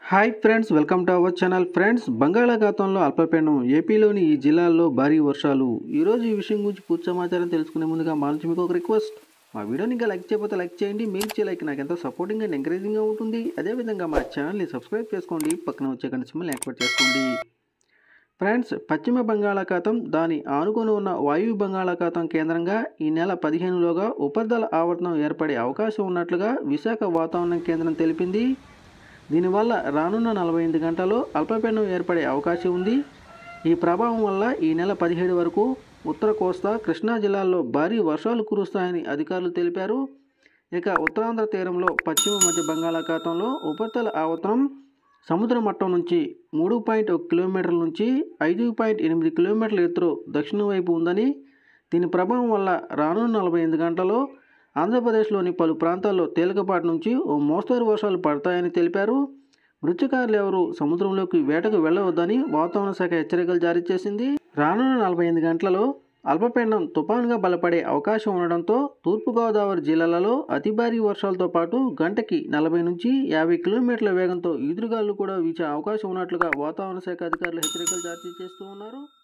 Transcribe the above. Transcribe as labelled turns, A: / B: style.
A: hi friends welcome to our channel friends బంగాళాఖాతంలో అల్పపీడనం ఏపీలోని ఈ జిల్లాల్లో భారీ వర్షాలు ఈరోజు ఈ విషయం గురించి పూర్తి సమాచారం తెలుసుకునే ముందుగా మా నుంచి మీకు ఒక రిక్వెస్ట్ మా వీడియోని ఇంకా లైక్ చేయకపోతే లైక్ చేయండి మీరు ఇచ్చే లైక్ నాకు ఎంతో సపోర్టింగ్ అండ్ ఎంకరేజింగ్గా ఉంటుంది అదేవిధంగా మా ఛానల్ని సబ్స్క్రైబ్ చేసుకోండి పక్కన వచ్చే గంట సింబల్ యాక్టివేట్ చేసుకోండి ఫ్రెండ్స్ పశ్చిమ బంగాళాఖాతం దాని ఆనుకొని ఉన్న వాయువ్య బంగాళాఖాతం కేంద్రంగా ఈ నెల పదిహేనులోగా ఉపరితల ఆవర్తనం ఏర్పడే అవకాశం ఉన్నట్లుగా విశాఖ వాతావరణ కేంద్రం తెలిపింది దీనివల్ల రానున్న నలభై ఎనిమిది గంటల్లో అల్పపీడనం ఏర్పడే అవకాశం ఉంది ఈ ప్రభావం వల్ల ఈ నెల పదిహేడు వరకు ఉత్తర కోస్తా కృష్ణా జిల్లాల్లో భారీ వర్షాలు కురుస్తాయని అధికారులు తెలిపారు ఇక ఉత్తరాంధ్ర తీరంలో పశ్చిమ మధ్య బంగాళాఖాతంలో ఉపరితల ఆవర్తనం సముద్ర మట్టం నుంచి మూడు పాయింట్ ఒక కిలోమీటర్ల నుంచి ఐదు పాయింట్ ఎనిమిది కిలోమీటర్ల ఎత్తులో దక్షిణం వైపు ఉందని దీని ప్రభావం వల్ల రానున్న నలభై ఎనిమిది గంటల్లో ఆంధ్రప్రదేశ్లోని పలు ప్రాంతాల్లో తేలికపాటి నుంచి ఓ మోస్తరు వర్షాలు పడతాయని తెలిపారు మృత్యుకారులు ఎవరు సముద్రంలోకి వేటకు వెళ్ళవద్దని వాతావరణ శాఖ హెచ్చరికలు జారీ చేసింది రానున్న నలభై ఎనిమిది గంటలలో అల్పపీడనం తుపానుగా బలపడే అవకాశం ఉండడంతో తూర్పుగోదావరి జిల్లాలలో అతి భారీ వర్షాలతో పాటు గంటకి నలభై నుంచి యాభై కిలోమీటర్ల వేగంతో ఈదురుగాలు కూడా వీచే అవకాశం ఉన్నట్లుగా వాతావరణ శాఖ అధికారులు హెచ్చరికలు జారీ చేస్తూ ఉన్నారు